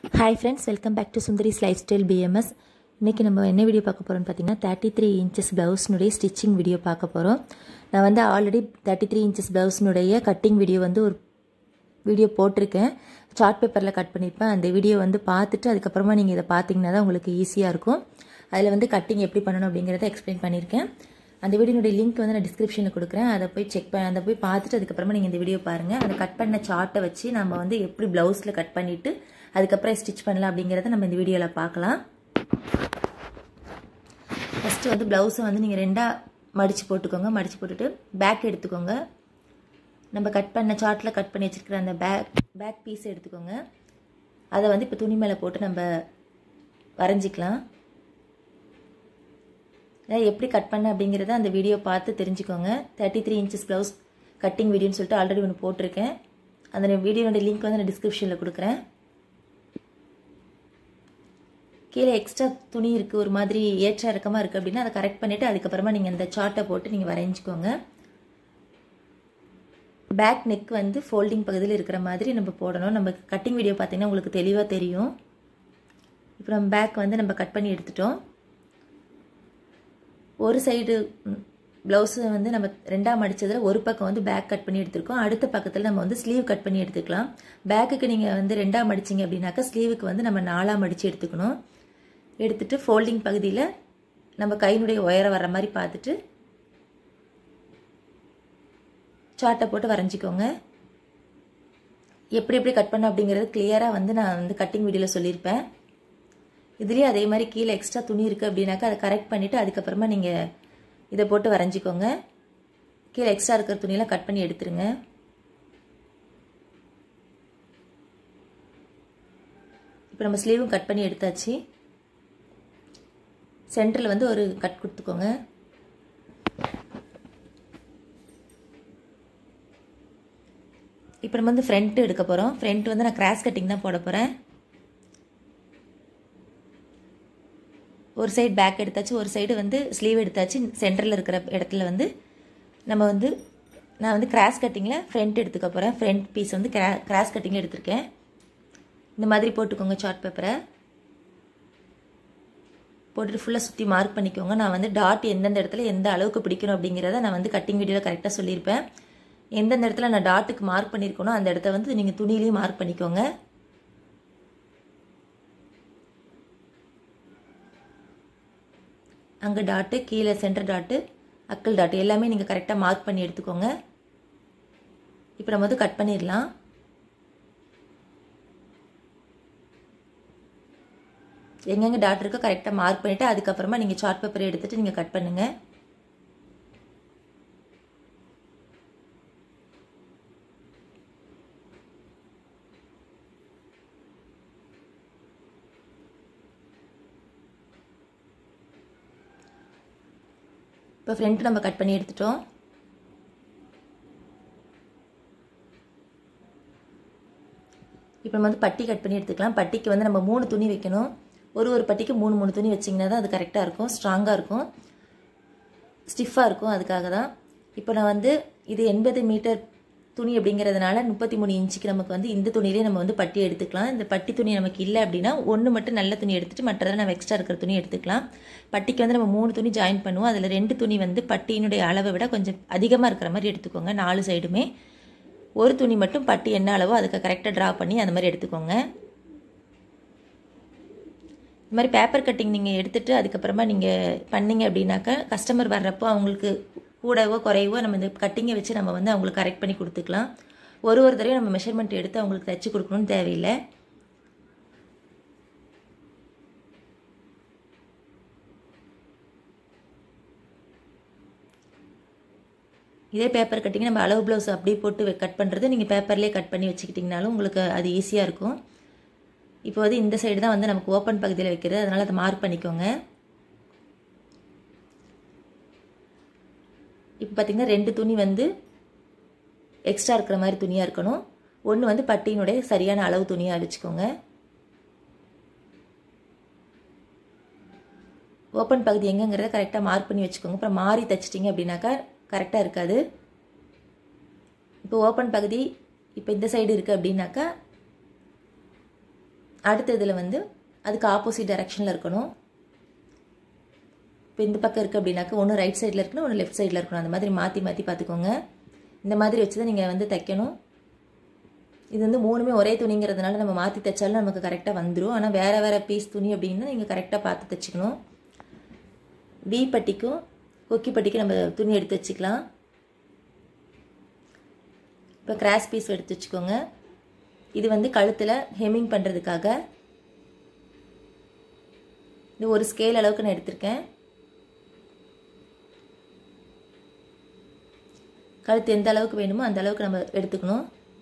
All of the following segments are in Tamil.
hi friends welcome back to Sundari's lifestyle BMS இன்றைக்கி நம்ம என்ன வீடியோ பார்க்க போகிறோம்னு பார்த்தீங்கன்னா தேர்ட்டி த்ரீ இன்ச்சஸ் ப்ளவுஸ்னுடைய ஸ்டிச்சிங் வீடியோ பார்க்க போகிறோம் நான் வந்து ஆல்ரெடி தேர்ட்டி த்ரீ இன்ச்சஸ் ப்ளவுஸ்னுடைய கட்டிங் வீடியோ வந்து ஒரு வீடியோ போட்டிருக்கேன் சார்ட் பேப்பரில் கட் பண்ணியிருப்பேன் அந்த வீடியோ வந்து பார்த்துட்டு அதுக்கப்புறமா நீங்கள் இதை பார்த்தீங்கன்னா தான் உங்களுக்கு ஈஸியாக இருக்கும் அதில் வந்து கட்டிங் எப்படி பண்ணணும் அப்படிங்கிறத எக்ஸ்பிளைன் பண்ணியிருக்கேன் அந்த வீடியோனுடைய லிங்க் வந்து நான் டிஸ்கிரிப்ஷனில் கொடுக்குறேன் அதை போய் செக் பண்ண அதை போய் பார்த்துட்டு அதுக்கப்புறமா நீங்கள் இந்த வீடியோ பாருங்கள் அந்த கட் பண்ண சார்ட்டை வச்சு நம்ம வந்து எப்படி ப்ளவுஸில் கட் பண்ணிவிட்டு அதுக்கப்புறம் ஸ்டிச் பண்ணலாம் அப்படிங்கிறத நம்ம இந்த வீடியோவில் பார்க்கலாம் ஃபஸ்ட்டு வந்து ப்ளவுஸை வந்து நீங்கள் ரெண்டாக மடித்து போட்டுக்கோங்க மடித்து போட்டுட்டு பேக் எடுத்துக்கோங்க நம்ம கட் பண்ண சார்ட்டில் கட் பண்ணி வச்சுருக்கிற அந்த பேக் பேக் பீஸ் எடுத்துக்கோங்க அதை வந்து இப்போ துணி மேலே போட்டு நம்ம வரைஞ்சிக்கலாம் எப்படி கட் பண்ண அப்படிங்கிறத அந்த வீடியோ பார்த்து தெரிஞ்சுக்கோங்க thirty three inches blouse cutting வீடியோன்னு சொல்லிட்டு ஆல்ரெடி ஒன்று போட்டிருக்கேன் அந்த வீடியோட லிங்க் வந்து நான் டிஸ்கிரிப்ஷனில் கொடுக்குறேன் கீழே எக்ஸ்ட்ரா துணி இருக்குது ஒரு மாதிரி ஏற்ற இறக்கமாக இருக்குது அப்படின்னா அதை கரெக்ட் பண்ணிவிட்டு அதுக்கப்புறமா நீங்கள் இந்த சார்ட்டை போட்டு நீங்கள் வரைஞ்சிக்கோங்க பேக் நெக் வந்து ஃபோல்டிங் பகுதியில் இருக்கிற மாதிரி நம்ம போடணும் நம்ம கட்டிங் வீடியோ பார்த்தீங்கன்னா உங்களுக்கு தெளிவாக தெரியும் இப்போ நம்ம பேக் வந்து நம்ம கட் பண்ணி எடுத்துட்டோம் ஒரு சைடு ப்ளவுஸை வந்து நம்ம ரெண்டாம் அடித்ததில் ஒரு பக்கம் வந்து பேக் கட் பண்ணி எடுத்துருக்கோம் அடுத்த பக்கத்தில் நம்ம வந்து ஸ்லீவ் கட் பண்ணி எடுத்துக்கலாம் பேக்குக்கு நீங்கள் வந்து ரெண்டாம் அடிச்சிங்க அப்படின்னாக்கா ஸ்லீவுக்கு வந்து நம்ம நாலாம் அடித்து எடுத்துக்கணும் எடுத்துட்டு ஃபோல்டிங் பகுதியில் நம்ம கையினுடைய உயரம் வர்ற மாதிரி பார்த்துட்டு சார்ட்டை போட்டு வரைஞ்சிக்கோங்க எப்படி எப்படி கட் பண்ண அப்படிங்கிறது கிளியராக வந்து நான் வந்து கட்டிங் வீடியோவில் சொல்லியிருப்பேன் இதுலேயே அதே மாதிரி கீழே எக்ஸ்ட்ரா துணி இருக்குது அப்படின்னாக்கா அதை கரெக்ட் பண்ணிவிட்டு அதுக்கப்புறமா நீங்கள் இதை போட்டு வரைஞ்சிக்கோங்க கீழே எக்ஸ்ட்ரா இருக்கிற துணியெல்லாம் கட் பண்ணி எடுத்துருங்க இப்போ நம்ம ஸ்லீவும் கட் பண்ணி எடுத்தாச்சு சென்டரில் வந்து ஒரு கட் கொடுத்துக்கோங்க இப்போ நம்ம வந்து ஃப்ரண்ட்டு எடுக்க போகிறோம் ஃப்ரண்ட் வந்து நான் கிராஸ் கட்டிங் தான் போட போகிறேன் ஒரு சைடு பேக் எடுத்தாச்சு ஒரு சைடு வந்து ஸ்லீவ் எடுத்தாச்சு சென்டரில் இருக்கிற இடத்துல வந்து நம்ம வந்து நான் வந்து கிராஸ் கட்டிங்கில் ஃப்ரண்ட் எடுத்துக்க போகிறேன் ஃப்ரண்ட் பீஸ் வந்து கிரா கிராஸ் கட்டிங்கில் எடுத்திருக்கேன் இந்த மாதிரி போட்டுக்கோங்க சார்ட் பேப்பரை போட்டுட்டு ஃபுல்லாக சுற்றி மார்க் பண்ணிக்கோங்க நான் வந்து டாட் எந்தெந்த இடத்துல எந்த அளவுக்கு பிடிக்கணும் அப்படிங்கிறத நான் வந்து கட்டிங் வீடியோவில் கரெக்டாக சொல்லியிருப்பேன் எந்தெந்த இடத்துல நான் டாட்டுக்கு மார்க் பண்ணியிருக்கணும் அந்த இடத்த வந்து நீங்கள் துணியிலையும் மார்க் பண்ணிக்கோங்க அங்கே டாட்டு கீழே சென்டர் டாட்டு அக்கல் டாட்டு எல்லாமே நீங்கள் கரெக்டாக மார்க் பண்ணி எடுத்துக்கோங்க இப்போ நம்ம வந்து கட் பண்ணிடலாம் எங்கெங்கே டாட் இருக்கோ கரெக்டாக மார்க் பண்ணிவிட்டு அதுக்கப்புறமா நீங்கள் சார்ட் பேப்பர் எடுத்துகிட்டு நீங்கள் கட் பண்ணுங்கள் இப்போ ஃப்ரண்ட் நம்ம கட் பண்ணி எடுத்துட்டோம் இப்போ நம்ம வந்து பட்டி கட் பண்ணி எடுத்துக்கலாம் பட்டிக்கு வந்து நம்ம மூணு துணி வைக்கணும் ஒரு ஒரு பட்டிக்கு மூணு மூணு துணி வச்சிங்கன்னா தான் அது கரெக்டாக இருக்கும் ஸ்ட்ராங்காக இருக்கும் ஸ்டிஃபாக இருக்கும் அதுக்காக தான் இப்போ நான் வந்து இது எண்பது மீட்டர் துணி அப்படிங்கிறதுனால முப்பத்தி மூணு இன்ச்சுக்கு நமக்கு வந்து இந்த துணியிலே நம்ம வந்து பட்டி எடுத்துக்கலாம் இந்த பட்டி துணி நமக்கு இல்லை அப்படின்னா ஒன்று மட்டும் நல்ல துணி எடுத்துகிட்டு மற்றதில் நம்ம எக்ஸ்ட்ரா இருக்கிற துணி எடுத்துக்கலாம் பட்டிக்கு வந்து நம்ம மூணு துணி ஜாயின் பண்ணுவோம் அதில் ரெண்டு துணி வந்து பட்டியினுடைய அளவை விட கொஞ்சம் அதிகமாக இருக்கிற மாதிரி எடுத்துக்கோங்க நாலு சைடுமே ஒரு துணி மட்டும் பட்டி என்ன அளவோ அதுக்கு கரெக்டாக ட்ரா பண்ணி அந்த மாதிரி எடுத்துக்கோங்க இந்த மாதிரி பேப்பர் கட்டிங் நீங்கள் எடுத்துகிட்டு அதுக்கப்புறமா நீங்கள் பண்ணிங்க அப்படின்னாக்கா கஸ்டமர் வர்றப்போ அவங்களுக்கு கூடவோ குறைவோ நம்ம இந்த கட்டிங்கை வச்சு நம்ம வந்து அவங்களுக்கு கரெக்ட் பண்ணி கொடுத்துக்கலாம் ஒரு ஒரு தடவையும் நம்ம மெஷர்மெண்ட் எடுத்து அவங்களுக்கு தைச்சி கொடுக்கணும்னு தேவையில்லை இதே பேப்பர் கட்டிங் நம்ம அளவு ப்ளவுஸ் அப்படியே போட்டு கட் பண்ணுறது நீங்கள் பேப்பர்லேயே கட் பண்ணி வச்சுக்கிட்டிங்கனாலும் உங்களுக்கு அது ஈஸியாக இருக்கும் இப்போ வந்து இந்த சைடு தான் வந்து நமக்கு ஓப்பன் பகுதியில் வைக்கிறது அதனால் அதை மார்க் பண்ணிக்கோங்க இப்போ பார்த்திங்கன்னா ரெண்டு துணி வந்து எக்ஸ்ட்ரா இருக்கிற மாதிரி துணியாக இருக்கணும் ஒன்று வந்து பட்டியினுடைய சரியான அளவு துணியாக வச்சுக்கோங்க ஓப்பன் பகுதி எங்கங்கிறத கரெக்டாக மார்க் பண்ணி வச்சுக்கோங்க அப்புறம் மாறி தைச்சிட்டிங்க அப்படின்னாக்கா கரெக்டாக இருக்காது இப்போ ஓப்பன் பகுதி இப்போ இந்த சைடு இருக்குது அப்படின்னாக்கா அடுத்த இதில் வந்து அதுக்கு ஆப்போசிட் டைரக்ஷனில் இருக்கணும் இப்போ இந்த பக்கம் இருக்குது அப்படின்னாக்க ஒன்று ரைட் சைடில் இருக்கணும் ஒன்று லெஃப்ட் சைடில் இருக்கணும் அந்த மாதிரி மாற்றி மாற்றி பார்த்துக்கோங்க இந்த மாதிரி வச்சு தான் நீங்கள் வந்து தைக்கணும் இது வந்து மூணுமே ஒரே துணிங்கிறதுனால நம்ம மாற்றி தைச்சாலும் நமக்கு கரெக்டாக வந்துடும் ஆனால் வேறு வேறு பீஸ் துணி அப்படின்னா நீங்கள் கரெக்டாக பார்த்து தைச்சிக்கணும் வி பட்டிக்கும் கொக்கி பட்டிக்கும் நம்ம துணி எடுத்து வச்சுக்கலாம் இப்போ கிராஸ் பீஸ் எடுத்து வச்சுக்கோங்க இது வந்து கழுத்தில் ஹெம்மிங் பண்ணுறதுக்காக இது ஒரு ஸ்கேல் அளவுக்கு நான் எடுத்திருக்கேன் கழுத்து எந்த அளவுக்கு வேணுமோ அந்த அளவுக்கு நம்ம எடுத்துக்கணும்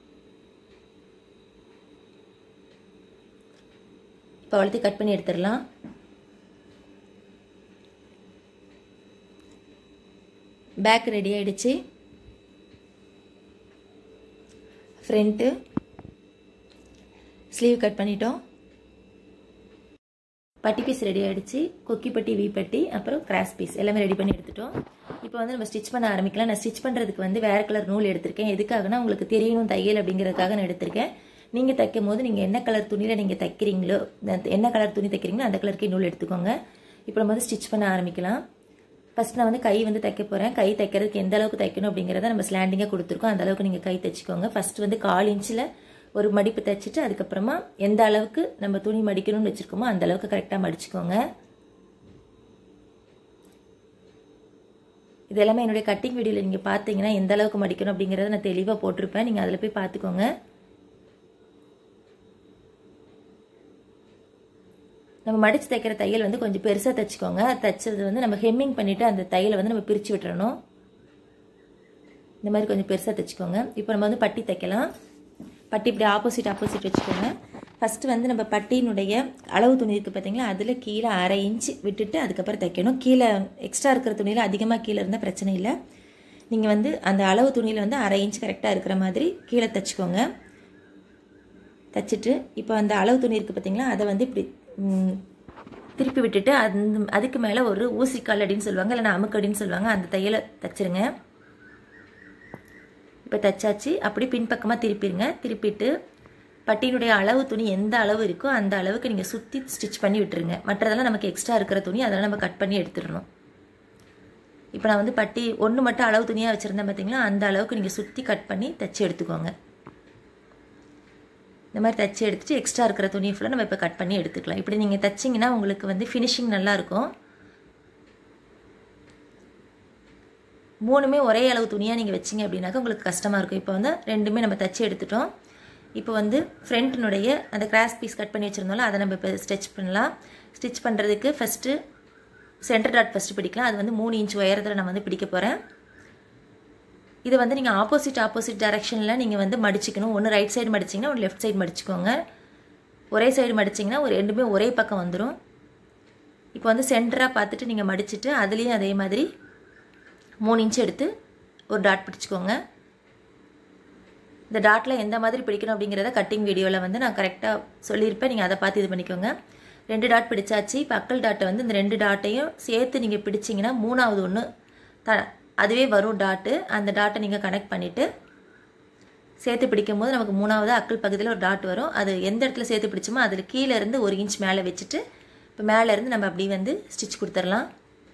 இப்போ வளர்த்தி கட் பண்ணி எடுத்துடலாம் பேக் ரெடி ஆகிடுச்சு ஃப்ரண்ட்டு ஸ்லீவ் கட் பண்ணிட்டோம் பட்டி பீஸ் ரெடி ஆகிடுச்சு கொக்கி பட்டி வி பட்டி அப்புறம் கிராஸ் பீஸ் எல்லாமே ரெடி பண்ணி எடுத்துட்டோம் இப்போ வந்து நம்ம ஸ்டிச் பண்ண ஆரம்பிக்கலாம் நான் ஸ்டிச் பண்ணுறதுக்கு வந்து வேறு கலர் நூல் எடுத்திருக்கேன் எதுக்காகனா உங்களுக்கு தெரியணும் தையல் அப்படிங்கிறதுக்காக நான் எடுத்திருக்கேன் நீங்கள் தைக்கும் போது நீங்கள் என்ன கலர் துணியில் நீங்கள் தைக்கிறீங்களோ என்ன கலர் துணி தைக்கிறீங்களோ அந்த கலருக்கே நூல் எடுத்துக்கோங்க இப்போ நம்ம வந்து ஸ்டிச் பண்ண ஆரம்பிக்கலாம் ஃபஸ்ட் நான் வந்து கை வந்து தைக்க போகிறேன் கை தைக்கிறதுக்கு எந்த அளவுக்கு தைக்கணும் அப்படிங்கிறத நம்ம ஸ்லாண்டிங்காக கொடுத்துருக்கோம் அந்த அளவுக்கு நீங்கள் கை தைச்சிக்கோங்க ஃபஸ்ட் வந்து கால் இன்ச்சில் ஒரு மடிப்பு தைச்சிட்டு அதுக்கப்புறமா எந்த அளவுக்கு நம்ம துணி மடிக்கணும்னு வச்சுருக்கோமோ அந்த அளவுக்கு கரெக்டாக மடிச்சுக்கோங்க இது எல்லாமே என்னுடைய கட்டிங் வீடியோவில் நீங்கள் பார்த்தீங்கன்னா எந்த அளவுக்கு மடிக்கணும் அப்படிங்கிறத நான் தெளிவாக போட்டிருப்பேன் நீங்கள் அதில் போய் பார்த்துக்கோங்க நம்ம மடித்து தைக்கிற தையல் வந்து கொஞ்சம் பெருசாக தைச்சிக்கோங்க தைச்சது வந்து நம்ம ஹெம்மிங் பண்ணிவிட்டு அந்த தையலை வந்து நம்ம பிரித்து விட்டுறணும் இந்த மாதிரி கொஞ்சம் பெருசாக தைச்சிக்கோங்க இப்போ நம்ம வந்து பட்டி தைக்கலாம் பட்டி இப்படி ஆப்போசிட் ஆப்போசிட் வச்சுக்கோங்க ஃபஸ்ட்டு வந்து நம்ம பட்டியினுடைய அளவு துணி இருக்குது பார்த்தீங்களா அதில் கீழே அரை இன்ச் விட்டுட்டு அதுக்கப்புறம் தைக்கணும் கீழே எக்ஸ்ட்ரா இருக்கிற துணியில் அதிகமாக கீழே இருந்தால் பிரச்சனை இல்லை நீங்கள் வந்து அந்த அளவு துணியில் வந்து அரை இன்ச் கரெக்டாக இருக்கிற மாதிரி கீழே தைச்சிக்கோங்க தைச்சிட்டு இப்போ அந்த அளவு துணி இருக்குது பார்த்தீங்களா அதை வந்து இப்படி திருப்பி விட்டுட்டு அந்த அதுக்கு மேலே ஒரு ஊசிக்கால் அடின்னு சொல்லுவாங்க இல்லைனா அமுக்கடின்னு சொல்லுவாங்க அந்த தையலை தைச்சிருங்க இப்போ தைச்சாச்சு அப்படி பின்பக்கமாக திருப்பிடுங்க திருப்பிட்டு பட்டியினுடைய அளவு துணி எந்த அளவு இருக்கோ அந்த அளவுக்கு நீங்கள் சுற்றி ஸ்டிச் பண்ணி விட்டுருங்க மற்றதெல்லாம் நமக்கு எக்ஸ்ட்ரா இருக்கிற துணி அதெல்லாம் நம்ம கட் பண்ணி எடுத்துடணும் இப்போ நான் வந்து பட்டி ஒன்று மட்டும் அளவு துணியாக வச்சுருந்தேன் பார்த்தீங்களா அந்த அளவுக்கு நீங்கள் சுற்றி கட் பண்ணி தைச்சி எடுத்துக்கோங்க இந்த மாதிரி தைச்சி எடுத்துகிட்டு எக்ஸ்ட்ரா இருக்கிற துணியை ஃபுல்லாக நம்ம இப்போ கட் பண்ணி எடுத்துக்கலாம் இப்படி நீங்கள் தைச்சிங்கன்னா உங்களுக்கு வந்து ஃபினிஷிங் நல்லாயிருக்கும் மூணுமே ஒரே அளவு துணியாக நீங்கள் வச்சிங்க அப்படின்னாக்கா உங்களுக்கு கஷ்டமாக இருக்கும் இப்போ வந்து ரெண்டுமே நம்ம தைச்சி எடுத்துட்டோம் இப்போ வந்து ஃப்ரண்ட்டினுடைய அந்த கிராஸ் பீஸ் கட் பண்ணி வச்சுருந்தோம்ல அதை நம்ம இப்போ ஸ்டிச் பண்ணலாம் ஸ்டிச் பண்ணுறதுக்கு ஃபஸ்ட்டு சென்டர் டாட் ஃபஸ்ட்டு பிடிக்கலாம் அது வந்து மூணு இன்ச் உயரத்தில் நான் வந்து பிடிக்க போகிறேன் இது வந்து நீங்கள் ஆப்போசிட் ஆப்போசிட் டைரெக்ஷனில் நீங்கள் வந்து மடிச்சிக்கணும் ஒன்று ரைட் சைடு மடிச்சிங்கன்னா ஒன்று லெஃப்ட் சைடு மடிச்சுக்கோங்க ஒரே சைடு மடிச்சிங்கன்னா ஒரு ரெண்டுமே ஒரே பக்கம் வந்துடும் இப்போ வந்து சென்டராக பார்த்துட்டு நீங்கள் மடிச்சுட்டு அதுலேயும் அதே மாதிரி மூணு இன்ச் எடுத்து ஒரு டாட் பிடிச்சிக்கோங்க இந்த டாட்டில் எந்த மாதிரி பிடிக்கணும் அப்படிங்கிறத கட்டிங் வீடியோவில் வந்து நான் கரெக்டாக சொல்லியிருப்பேன் நீங்கள் அதை பார்த்து இது பண்ணிக்கோங்க ரெண்டு டாட் பிடிச்சாச்சு இப்போ அக்கல் டாட்டை வந்து இந்த ரெண்டு டாட்டையும் சேர்த்து நீங்கள் பிடிச்சிங்கன்னா மூணாவது ஒன்று த அதுவே வரும் டாட்டு அந்த டாட்டை நீங்கள் கனெக்ட் பண்ணிவிட்டு சேர்த்து பிடிக்கும் போது நமக்கு மூணாவது அக்கல் பகுதியில் ஒரு டாட் வரும் அது எந்த இடத்துல சேர்த்து பிடிச்சோமோ அதில் கீழே இருந்து ஒரு இன்ச் மேலே வச்சுட்டு இப்போ மேலே இருந்து நம்ம அப்படி வந்து ஸ்டிச் கொடுத்துடலாம்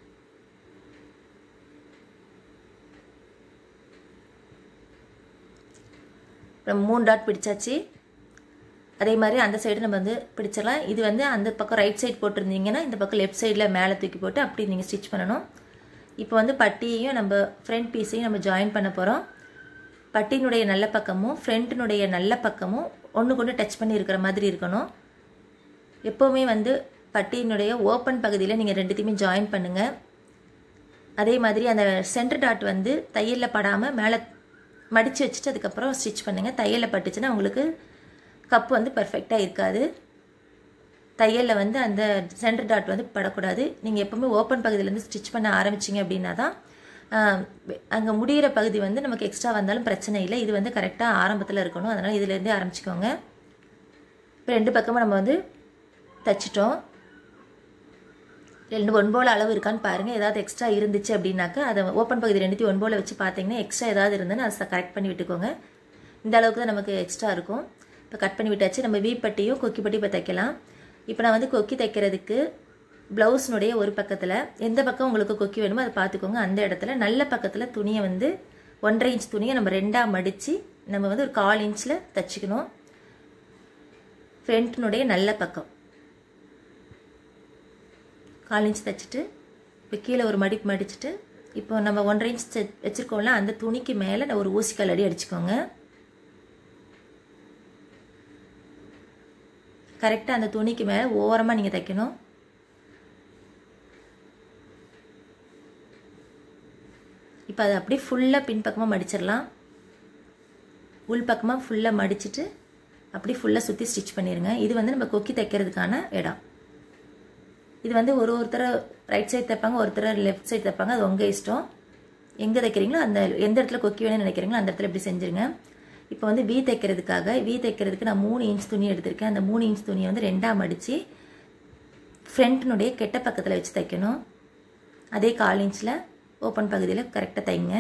அப்புறம் மூணு டாட் பிடிச்சாச்சு அதே மாதிரி அந்த சைடு நம்ம வந்து பிடிச்சிடலாம் இது வந்து அந்த பக்கம் ரைட் சைடு போட்டிருந்தீங்கன்னா இந்த பக்கம் லெஃப்ட் சைடில் மேலே தூக்கி போட்டு அப்படி நீங்கள் ஸ்டிச் பண்ணணும் இப்போ வந்து பட்டியையும் நம்ம ஃப்ரண்ட் பீஸையும் நம்ம ஜாயின் பண்ண போகிறோம் பட்டியினுடைய நல்ல பக்கமும் ஃப்ரண்ட்டினுடைய நல்ல பக்கமும் ஒன்று கொண்டு டச் பண்ணி இருக்கிற மாதிரி இருக்கணும் எப்போவுமே வந்து பட்டியினுடைய ஓப்பன் பகுதியில் நீங்கள் ரெண்டுத்தையுமே ஜாயின் பண்ணுங்கள் அதே மாதிரி அந்த சென்டர் டாட் வந்து தையலில் படாமல் மேலே மடித்து வச்சுட்டு அதுக்கப்புறம் ஸ்டிச் பண்ணுங்கள் தையலில் பட்டுச்சுன்னா உங்களுக்கு கப்பு வந்து பர்ஃபெக்டாக இருக்காது தையலில் வந்து அந்த சென்டர் டாட் வந்து படக்கூடாது நீங்கள் எப்போவுமே ஓப்பன் பகுதியிலேருந்து ஸ்டிச் பண்ண ஆரம்பிச்சிங்க அப்படின்னா தான் அங்கே முடிகிற பகுதி வந்து நமக்கு எக்ஸ்ட்ரா வந்தாலும் பிரச்சனை இல்லை இது வந்து கரெக்டாக ஆரம்பத்தில் இருக்கணும் அதனால் இதிலேருந்தே ஆரம்பிச்சிக்கோங்க இப்போ ரெண்டு பக்கமும் நம்ம வந்து தைச்சிட்டோம் ரெண்டு ஒன்போல அளவு இருக்கான்னு பாருங்கள் ஏதாவது எக்ஸ்ட்ரா இருந்துச்சு அப்படின்னாக்கா அதை ஓப்பன் பகுதி ரெண்டுத்தையும் ஒன்போல வச்சு பார்த்தீங்கன்னா எக்ஸ்ட்ரா ஏதாவது இருந்ததுன்னு அதை கரெக்ட் பண்ணி விட்டுக்கோங்க இந்த அளவுக்கு தான் நமக்கு எக்ஸ்ட்ரா இருக்கும் இப்போ கட் பண்ணி விட்டாச்சு நம்ம வீ பட்டியும் கொக்கி பட்டி இப்போ தைக்கலாம் இப்போ நான் வந்து கொக்கி தைக்கிறதுக்கு ப்ளவுஸ்னுடைய ஒரு பக்கத்தில் எந்த பக்கம் உங்களுக்கு கொக்கி வேணுமோ அதை பார்த்துக்கோங்க அந்த இடத்துல நல்ல பக்கத்தில் துணியை வந்து ஒன்றரை இன்ச் துணியை நம்ம ரெண்டாக மடித்து நம்ம வந்து ஒரு கால் இன்ச்சில் தைச்சிக்கணும் ஃப்ரண்ட்னுடைய நல்ல பக்கம் கால் இன்ச் தைச்சிட்டு இப்போ கீழே ஒரு மடிப்பு மடிச்சுட்டு இப்போ நம்ம ஒன்றரை இன்ச் வச்சுருக்கோம்ல அந்த துணிக்கு மேலே ஒரு ஊசிக்கால் அடி அடிச்சுக்கோங்க கரெக்டாக அந்த துணிக்கு மேலே ஓரமாக நீங்கள் தைக்கணும் இப்போ அதை அப்படியே ஃபுல்லாக பின்பக்கமாக மடிச்சிடலாம் உள் பக்கமாக ஃபுல்லாக மடிச்சுட்டு அப்படி ஃபுல்லாக சுற்றி ஸ்டிச் பண்ணிடுங்க இது வந்து நம்ம கொக்கி தைக்கிறதுக்கான இடம் இது வந்து ஒரு ஒருத்தர் ரைட் சைடு தைப்பாங்க ஒருத்தர் லெஃப்ட் சைடு தைப்பாங்க அது உங்கள் இஷ்டம் எங்கே தைக்கிறீங்களோ அந்த எந்த இடத்துல கொக்கி வேணும்னு நினைக்கிறீங்களோ அந்த இடத்துல இப்படி செஞ்சுருங்க இப்போ வந்து வீ தைக்கிறதுக்காக வீ தைக்கிறதுக்கு நான் மூணு இன்ச் துணி எடுத்திருக்கேன் அந்த மூணு இன்ச் துணியை வந்து ரெண்டாக மடித்து ஃப்ரண்ட்னுடைய கெட்ட பக்கத்தில் வச்சு தைக்கணும் அதே கால் இன்ச்சில் ஓப்பன் பகுதியில் கரெக்டாக தைங்க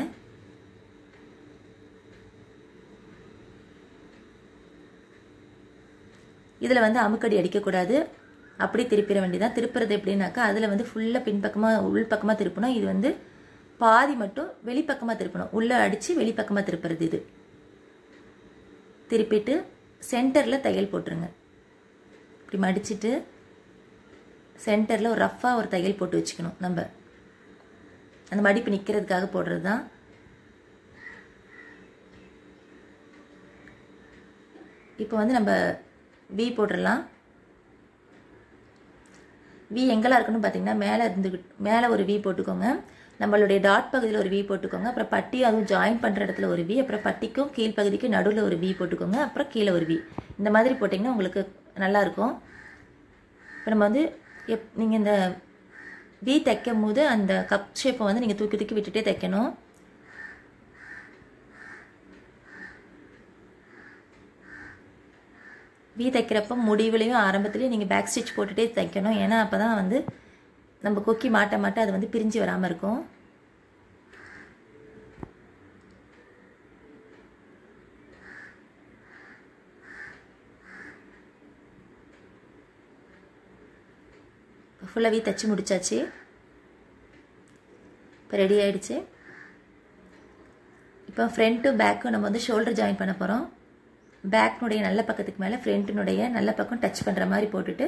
இதில் வந்து அமுக்கடி அடிக்கக்கூடாது அப்படி திருப்பிட வேண்டியதான் திருப்புறது எப்படின்னாக்கா அதில் வந்து ஃபுல்லாக பின்பக்கமாக உள் பக்கமாக திருப்பணும் இது வந்து பாதி மட்டும் வெளிப்பக்கமாக திருப்பணும் உள்ளே அடித்து வெளிப்பக்கமாக திருப்புறது இது திருப்பிட்டு சென்டரில் தையல் போட்டுருங்க இப்படி மடிச்சுட்டு சென்டரில் ஒரு ரஃப்பாக ஒரு தையல் போட்டு வச்சுக்கணும் நம்ம அந்த மடிப்பு நிற்கிறதுக்காக போடுறது தான் இப்போ வந்து நம்ம வி போட்டுடலாம் வி எங்கெல்லாம் இருக்குன்னு பார்த்தீங்கன்னா மேலே இருந்துக்கிட்டு மேலே ஒரு வி போட்டுக்கோங்க நம்மளுடைய டாட் பகுதியில் ஒரு வி போட்டுக்கோங்க அப்புறம் பட்டி அதுவும் ஜாயின் பண்ணுற இடத்துல ஒரு வி அப்புறம் பட்டிக்கும் கீழ்ப்பகுதிக்கும் நடுவில் ஒரு வி போட்டுக்கோங்க அப்புறம் கீழே ஒரு வி இந்த மாதிரி போட்டிங்கன்னா உங்களுக்கு நல்லாயிருக்கும் இப்போ நம்ம வந்து எப் நீங்கள் இந்த வி தைக்கும் போது அந்த கப் ஷேப்பை வந்து நீங்கள் தூக்கி தூக்கி விட்டுட்டே தைக்கணும் வி தைக்கிறப்ப முடிவுலையும் ஆரம்பத்துலேயும் நீங்கள் பேக் ஸ்டிச் போட்டுகிட்டே தைக்கணும் ஏன்னா அப்போ தான் வந்து நம்ம கொக்கி மாட்ட மாட்ட அது வந்து பிரிஞ்சு வராமல் இருக்கும் ஃபுல்லாக வி தைச்சி முடிச்சாச்சு இப்போ ரெடி ஆகிடுச்சு இப்போ ஃப்ரண்ட்டும் பேக்கும் நம்ம வந்து ஷோல்டர் ஜாயின் பண்ண போகிறோம் பேக்னுடைய நல்ல பக்கத்துக்கு மேலே ஃப்ரண்ட்டினுடைய நல்ல பக்கம் டச் பண்ணுற மாதிரி போட்டுட்டு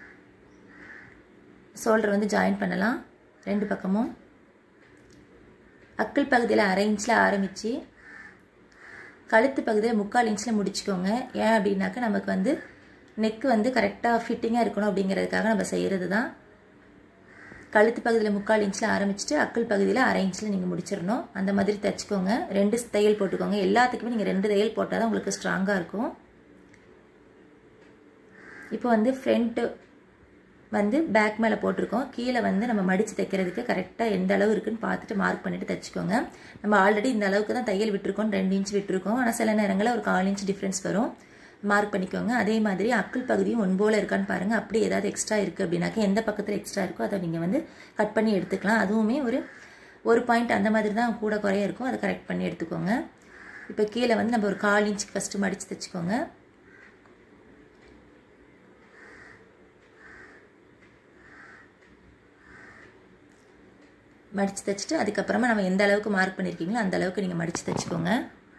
ஷோல்டர் வந்து ஜாயின் பண்ணலாம் ரெண்டு பக்கமும் அக்கிள் பகுதியில் அரை இன்ச்சில் ஆரம்பித்து கழுத்து பகுதியில் முக்கால் இன்ச்சில் முடிச்சுக்கோங்க ஏன் அப்படின்னாக்கா நமக்கு வந்து நெக்கு வந்து கரெக்டாக ஃபிட்டிங்காக இருக்கணும் அப்படிங்கிறதுக்காக நம்ம செய்கிறது தான் கழுத்து பகுதியில் முக்கால் இன்ச்சில் ஆரம்பிச்சுட்டு அக்கிள் பகுதியில் அரை இன்ச்சில் நீங்கள் முடிச்சிடணும் அந்த மாதிரி தைச்சிக்கோங்க ரெண்டு தையல் போட்டுக்கோங்க எல்லாத்துக்குமே நீங்கள் ரெண்டு தையல் போட்டால் தான் உங்களுக்கு ஸ்ட்ராங்காக இருக்கும் இப்போ வந்து ஃப்ரண்ட்டு வந்து பேக் மேலே போட்டிருக்கோம் கீழே வந்து நம்ம மடித்து தைக்கிறதுக்கு கரெக்டாக எந்த அளவு இருக்குன்னு பார்த்துட்டு மார்க் பண்ணிவிட்டு தைச்சிக்கோங்க நம்ம ஆல்ரெடி இந்த அளவுக்கு தான் தையல் விட்டுருக்கோம் ரெண்டு இன்ச் விட்டுருக்கோம் ஆனால் சில நேரங்களில் ஒரு கால் இன்ச் டிஃப்ரென்ஸ் வரும் மார்க் பண்ணிக்கோங்க அதே மாதிரி அக்கிள் பகுதியும் ஒன்போல இருக்கான்னு பாருங்கள் அப்படி ஏதாவது எக்ஸ்ட்ரா இருக்குது அப்படின்னாக்கா எந்த பக்கத்தில் எக்ஸ்ட்ரா இருக்கோ அதை நீங்கள் வந்து கட் பண்ணி எடுத்துக்கலாம் அதுவுமே ஒரு ஒரு பாயிண்ட் அந்த மாதிரி தான் கூட குறைய இருக்கும் அதை கரெக்ட் பண்ணி எடுத்துக்கோங்க இப்போ கீழே வந்து நம்ம ஒரு கால் இன்ச்சுக்கு ஃபஸ்ட்டு மடித்து தைச்சிக்கோங்க மடித்து தைச்சிட்டு அதுக்கப்புறமா நம்ம எந்த அளவுக்கு மார்க் பண்ணியிருக்கீங்களோ அந்த அளவுக்கு நீங்கள் மடித்து தைச்சிக்கோங்க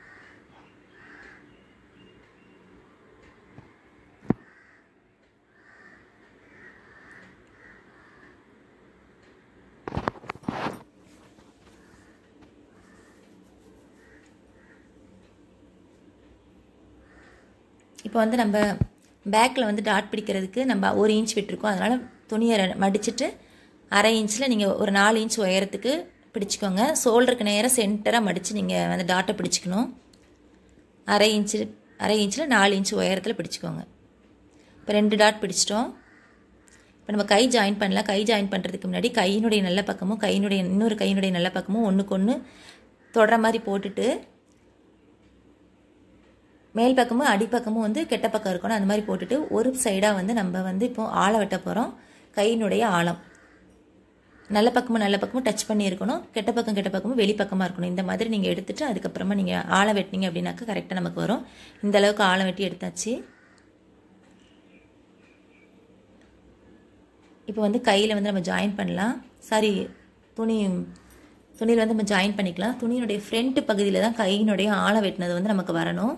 இப்போ வந்து நம்ம பேக்கில் வந்து டாட் பிடிக்கிறதுக்கு நம்ம ஒரு இன்ச் விட்டுருக்கோம் அதனால் துணியை மடிச்சுட்டு அரை இன்ச்சில் நீங்கள் ஒரு நாலு இன்ச் உயரத்துக்கு பிடிச்சிக்கோங்க ஷோல்டருக்கு நேராக சென்டராக மடித்து நீங்கள் வந்து டாட்டை பிடிச்சிக்கணும் அரை இன்ச்சு அரை இன்ச்சில் நாலு இன்ச் உயரத்தில் பிடிச்சிக்கோங்க இப்போ ரெண்டு டாட் பிடிச்சிட்டோம் இப்போ நம்ம கை ஜாயின் பண்ணலாம் கை ஜாயின் பண்ணுறதுக்கு முன்னாடி கையினுடைய நல்ல பக்கமும் கையினுடைய இன்னொரு கையினுடைய நல்ல பக்கமும் ஒன்றுக்கு ஒன்று தொடர மாதிரி போட்டுட்டு மேல் பக்கமும் அடிப்பக்கமும் வந்து கெட்ட பக்கம் இருக்கணும் அந்த மாதிரி போட்டுட்டு ஒரு சைடாக வந்து நம்ம வந்து இப்போ ஆழம் வெட்ட போகிறோம் கையினுடைய ஆழம் நல்ல பக்கமும் நல்ல பக்கமும் டச் பண்ணி இருக்கணும் கெட்ட பக்கம் கெட்ட பக்கமும் வெளிப்பக்கமாக இருக்கணும் இந்த மாதிரி நீங்கள் எடுத்துகிட்டு அதுக்கப்புறமா நீங்கள் ஆழம் வெட்டினீங்க அப்படின்னாக்கா கரெக்டாக நமக்கு வரும் இந்த அளவுக்கு ஆழம் வெட்டி எடுத்தாச்சு இப்போ வந்து கையில் வந்து நம்ம ஜாயின் பண்ணலாம் சாரி துணி துணியில் வந்து நம்ம ஜாயின் பண்ணிக்கலாம் துணியினுடைய ஃப்ரண்ட் பகுதியில் தான் கையினுடைய ஆழம் வெட்டினது வந்து நமக்கு வரணும்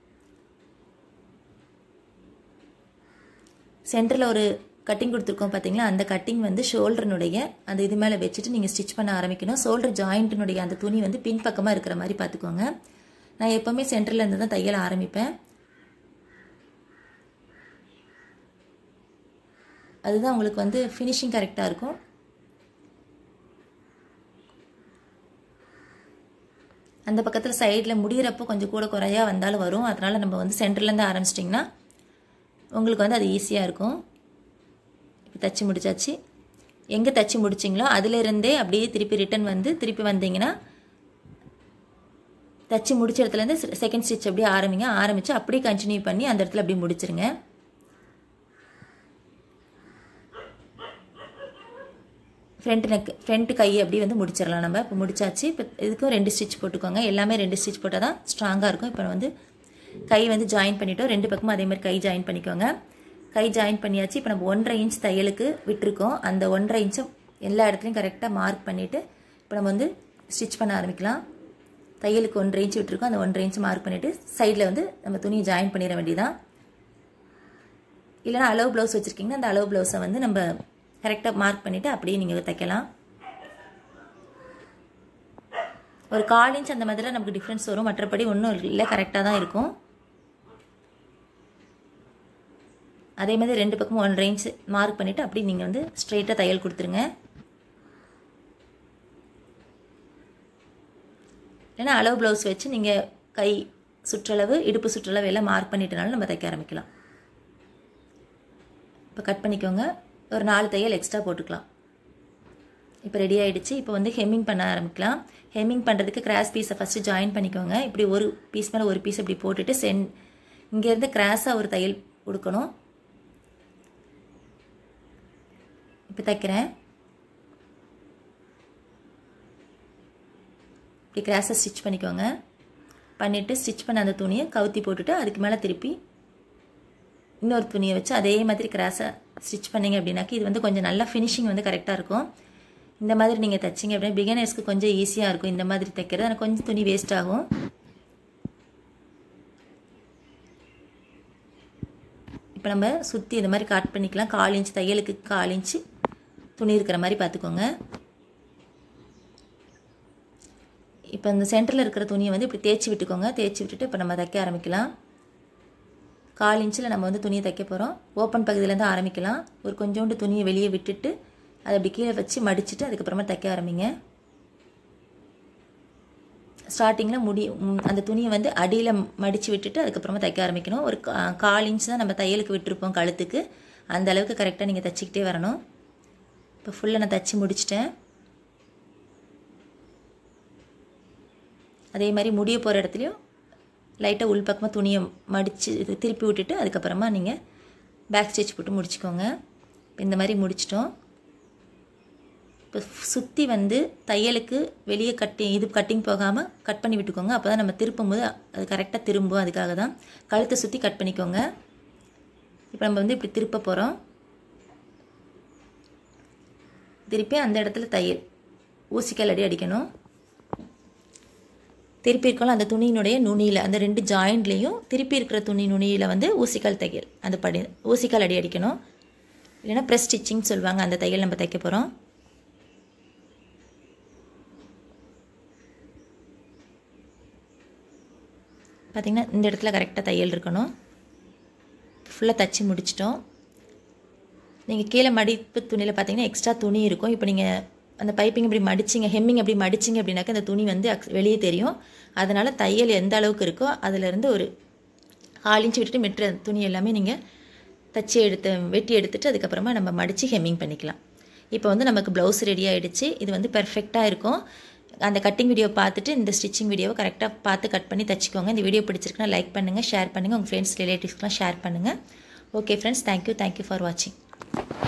சென்டரில் ஒரு கட்டிங் கொடுத்துருக்கோம் பார்த்தீங்களா அந்த கட்டிங் வந்து ஷோல்டர்னுடைய அந்த இது மேலே வச்சுட்டு நீங்கள் ஸ்டிச் பண்ண ஆரம்பிக்கணும் ஷோல்டர் ஜாயிண்ட்டினுடைய அந்த துணி வந்து பின்பக்கமாக இருக்கிற மாதிரி பார்த்துக்கோங்க நான் எப்போவுமே சென்டரில் இருந்து தான் தையல் ஆரம்பிப்பேன் அதுதான் உங்களுக்கு வந்து ஃபினிஷிங் கரெக்டாக இருக்கும் அந்த பக்கத்தில் சைடில் முடிகிறப்போ கொஞ்சம் கூட குறையா வந்தாலும் வரும் அதனால் நம்ம வந்து சென்டர்லேருந்து ஆரம்பிச்சிட்டிங்கன்னா உங்களுக்கு வந்து அது ஈஸியாக இருக்கும் இப்போ தச்சு முடிச்சாச்சு எங்கே தச்சு முடிச்சிங்களோ அதிலிருந்தே அப்படியே திருப்பி ரிட்டன் வந்து திருப்பி வந்தீங்கன்னா தச்சு முடிச்ச இடத்துலேருந்து செகண்ட் ஸ்டிச் அப்படியே ஆரம்பிங்க ஆரம்பித்து அப்படியே கண்டினியூ பண்ணி அந்த இடத்துல அப்படியே முடிச்சிருங்க ஃப்ரண்ட் நெக் ஃப்ரண்ட் கை அப்படி வந்து முடிச்சிடலாம் நம்ம இப்போ முடிச்சாச்சு இப்போ இதுக்கும் ரெண்டு ஸ்டிச் போட்டுக்கோங்க எல்லாமே ரெண்டு ஸ்டிச் போட்டால் தான் ஸ்ட்ராங்காக இருக்கும் இப்போ வந்து கை வந்து ஜாயின் பண்ணிட்டோம் ரெண்டு பக்கமும் அதே மாதிரி கை ஜாயின் பண்ணிக்கோங்க கை ஜாயின் பண்ணியாச்சு இப்போ நம்ம ஒன்றரை இன்ச் தையலுக்கு விட்டுருக்கோம் அந்த ஒன்றரை இன்ச்சும் எல்லா இடத்துலையும் கரெக்டாக மார்க் பண்ணிவிட்டு இப்போ நம்ம வந்து ஸ்டிச் பண்ண ஆரம்பிக்கலாம் தையலுக்கு ஒன்றரை இன்ச் விட்டுருக்கோம் அந்த ஒன்றரை இன்ச் மார்க் பண்ணிவிட்டு சைடில் வந்து நம்ம துணியை ஜாயின் பண்ணிட வேண்டியதான் இல்லைனா அளவு ப்ளவுஸ் வச்சுருக்கீங்கன்னா அந்த அளவு ப்ளவுஸை வந்து நம்ம கரெக்டாக மார்க் பண்ணிவிட்டு அப்படியே நீங்கள் தைக்கலாம் ஒரு கால் இன்ச் அந்த மாதிரி நமக்கு டிஃப்ரென்ஸ் வரும் மற்றபடி ஒன்றும் இல்லை கரெக்டாக தான் இருக்கும் அதே மாதிரி ரெண்டு பக்கமும் ஒன்றரை இன்ச் மார்க் பண்ணிவிட்டு அப்படி நீங்கள் வந்து ஸ்ட்ரெயிட்டாக தையல் கொடுத்துருங்க இல்லைன்னா அளவு ப்ளவுஸ் வச்சு நீங்கள் கை சுற்றளவு இடுப்பு சுற்றளவு எல்லாம் மார்க் பண்ணிட்டனாலும் நம்ம தைக்க ஆரம்பிக்கலாம் இப்போ கட் பண்ணிக்கோங்க ஒரு நாலு தையல் எக்ஸ்ட்ரா போட்டுக்கலாம் இப்போ ரெடி ஆகிடுச்சு இப்போ வந்து ஹெம்மிங் பண்ண ஆரம்பிக்கலாம் ஹெம்மிங் பண்ணுறதுக்கு கிராஸ் பீஸை ஃபஸ்ட்டு ஜாயின் பண்ணிக்கோங்க இப்படி ஒரு பீஸ் மேலே ஒரு பீஸ் இப்படி போட்டுட்டு சென் இங்கேருந்து கிராஸாக ஒரு தையல் கொடுக்கணும் இப்போ தைக்கிறேன் இப்படி கிராஸை ஸ்டிச் பண்ணிக்கோங்க பண்ணிவிட்டு ஸ்டிச் பண்ண அந்த துணியை கவுத்தி போட்டுட்டு அதுக்கு மேலே திருப்பி இன்னொரு துணியை வச்சு அதே மாதிரி கிராஸை ஸ்டிச் பண்ணிங்க அப்படின்னாக்கி இது வந்து கொஞ்சம் நல்லா ஃபினிஷிங் வந்து கரெக்டாக இருக்கும் இந்த மாதிரி நீங்கள் தைச்சிங்க அப்படின்னா பிகினர்ஸ்க்கு கொஞ்சம் ஈஸியாக இருக்கும் இந்த மாதிரி தைக்கிறது ஆனால் கொஞ்சம் துணி வேஸ்ட் ஆகும் இப்போ நம்ம சுற்றி இந்த மாதிரி கட் பண்ணிக்கலாம் கால் இன்ச் தையலுக்கு கால் இன்ச்சு துணி இருக்கிற மாதிரி பார்த்துக்கோங்க இப்போ இந்த சென்டரில் இருக்கிற துணியை வந்து இப்படி தேய்ச்சி விட்டுக்கோங்க தேய்ச்சி விட்டுட்டு இப்போ நம்ம தைக்க ஆரம்பிக்கலாம் கால் இன்ச்சில் நம்ம வந்து துணியை தைக்க போகிறோம் ஓப்பன் பகுதியிலேருந்து ஆரம்பிக்கலாம் ஒரு கொஞ்சோண்டு துணியை வெளியே விட்டுட்டு அதை அப்படி கீழே வச்சு மடிச்சுட்டு அதுக்கப்புறமா தைக்க ஆரம்பிங்க ஸ்டார்டிங்கில் முடி அந்த துணியை வந்து அடியில் மடித்து விட்டுட்டு அதுக்கப்புறமா தைக்க ஆரம்பிக்கணும் ஒரு கால் இன்ச் தான் நம்ம தையலுக்கு விட்டுருப்போம் கழுத்துக்கு அந்த அளவுக்கு கரெக்டாக நீங்கள் தைச்சிக்கிட்டே வரணும் இப்போ ஃபுல்லாக நான் தைச்சி முடிச்சிட்டேன் அதே மாதிரி முடிய போகிற இடத்துலையும் லைட்டாக உள்பக்கமாக துணியை மடித்து இது திருப்பி விட்டுட்டு அதுக்கப்புறமா நீங்கள் பேக் ஸ்டிச் போட்டு முடிச்சுக்கோங்க இந்த மாதிரி முடிச்சிட்டோம் இப்போ சுற்றி வந்து தையலுக்கு வெளியே கட்டி இது கட்டிங் போகாமல் கட் பண்ணி விட்டுக்கோங்க அப்போ தான் நம்ம திருப்பும் போது அது கரெக்டாக திரும்பும் அதுக்காக தான் கழுத்தை சுற்றி கட் பண்ணிக்கோங்க இப்போ நம்ம வந்து இப்படி திருப்ப போகிறோம் திருப்பி அந்த இடத்துல தையல் ஊசிக்கல் அடி அடிக்கணும் திருப்பி இருக்கலாம் அந்த துணியினுடைய நுனியில் அந்த ரெண்டு ஜாயிண்ட்லேயும் திருப்பி இருக்கிற துணி நுனியில் வந்து ஊசிக்கால் தையல் அந்த படி ஊசிக்கால் அடி அடிக்கணும் இல்லைன்னா ப்ரெஸ் ஸ்டிச்சிங் சொல்லுவாங்க அந்த தையல் நம்ம தைக்க போகிறோம் பார்த்திங்கன்னா இந்த இடத்துல கரெக்டாக தையல் இருக்கணும் ஃபுல்லாக தச்சு முடிச்சிட்டோம் நீங்கள் கீழே மடிப்பு துணியில் பார்த்தீங்கன்னா எக்ஸ்ட்ரா துணி இருக்கும் இப்போ நீங்கள் அந்த பைப்பிங் இப்படி மடிச்சிங்க ஹெம்மிங் அப்படி மடிச்சிங்க அப்படின்னாக்கா அந்த துணி வந்து வெளியே தெரியும் அதனால் தையல் எந்த அளவுக்கு இருக்கோ அதிலேருந்து ஒரு கால் இன்ச்சு விட்டுட்டு மெட்டுற துணி எல்லாமே நீங்கள் தச்சு எடுத்து வெட்டி எடுத்துட்டு அதுக்கப்புறமா நம்ம மடித்து ஹெம்மிங் பண்ணிக்கலாம் இப்போ வந்து நமக்கு ப்ளவுஸ் ரெடி ஆகிடுச்சு இது வந்து பெர்ஃபெக்டாக இருக்கும் அந்த கட்டிங் வீடியோ பார்த்துட்டு இந்த ஸ்டிச்சிங் வீடியோவை கரெக்டாக பார்த்து கட் பண்ணி தச்சுக்கோங்க இந்த வீடியோ பிடிச்சிருக்குன்னா லைக் பண்ணுங்கள் ஷேர் பண்ணுங்கள் உங்கள் ஃப்ரெண்ட்ஸ் ரிலேட்டிவ்ஸ்க்கெலாம் ஷேர் பண்ணுங்கள் okay friends thank you thank you for வாட்சிங்